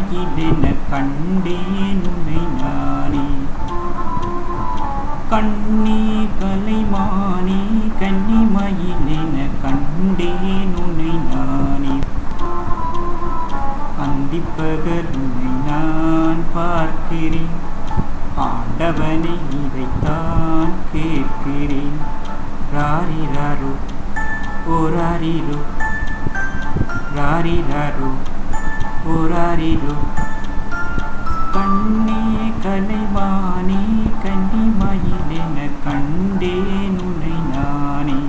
கன்னிமயிலென கண்டேன் உன்னை நானே கண்ணே கலைமானே கன்னிமயிலென கண்டேன் உன்னை நானே அந்திப்பகல் உன்னை நான் பார்க்கிறேன் ஆண்டவனை இதைத்தான் கேட்கிறேன் ராரிராரு ஓராரிரு ராரிராரு ஓராரிரு கண்ணே கலைவானே கன்னிமயிலென கண்டேன் உன்னை நானே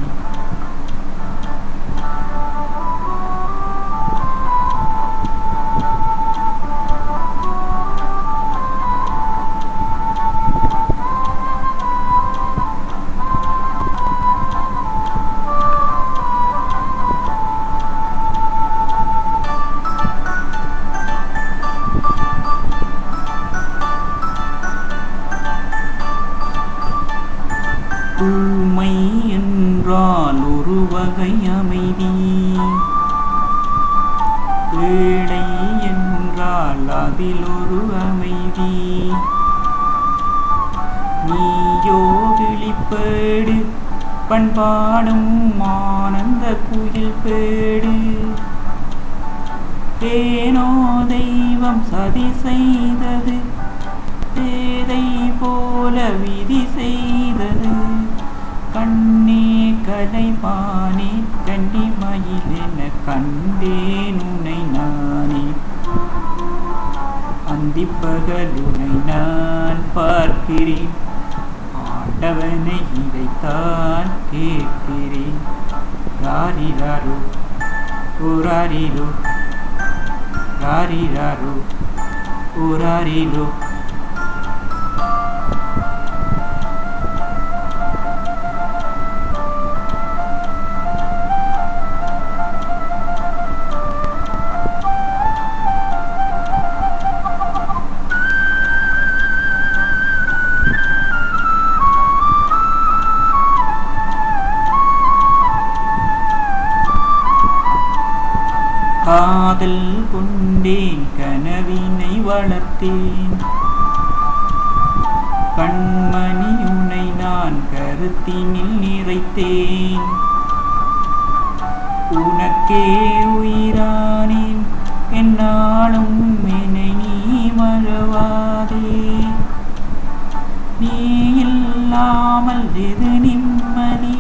தூய்மை என்றால் ஒரு வகை அமைதி ஏழை என்றால் அதில் ஒரு அமைதி நீயோ விழிப்பேடு பண்பாடும் ஆனந்த குயில் பேடு ஏனோ தெய்வம் சதி செய்தது பேதை போல விதி செய்தது கண்ணே கலைவானே கன்னிமயிலென கண்டேன் உன்னை நானே அந்திப்பகலுனை நான் பார்க்கிறேன் ஆண்டவனை இதைத்தான் கேட்கிறேன் ராரிராரு ஓராரிரோ ராரிராரு ஓராரிரோ காதல் கொண்டேன் கனவினை வளர்த்தேன் கண்மணி உன்னை நான் கருத்தினில் நிறைத்தேன் உனக்கே உயிரானேன் என்னாலும் என்னை நீ மறவாதே நீ இல்லாமல் எது நிம்மதி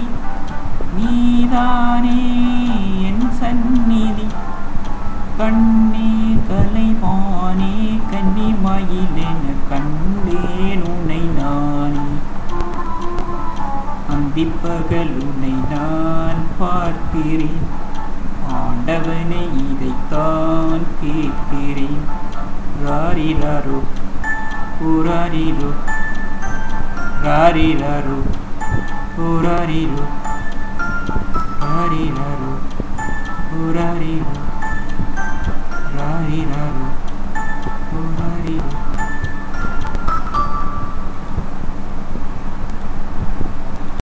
நீதானே என் சந்நிதி கண்ணே கலைவானே கன்னிமயிலென கண்டேன் உன்னை நானே அந்திப்பகல் உன்னை நான் பார்க்கிறேன் ஆண்டவனை இதைத்தான் கேட்கிறேன் ராரிராரோ ஊராரிரோ ராரிராரோ ஊராரிரோ ராரிராரோ ஊராரிரோ ராரிராரோ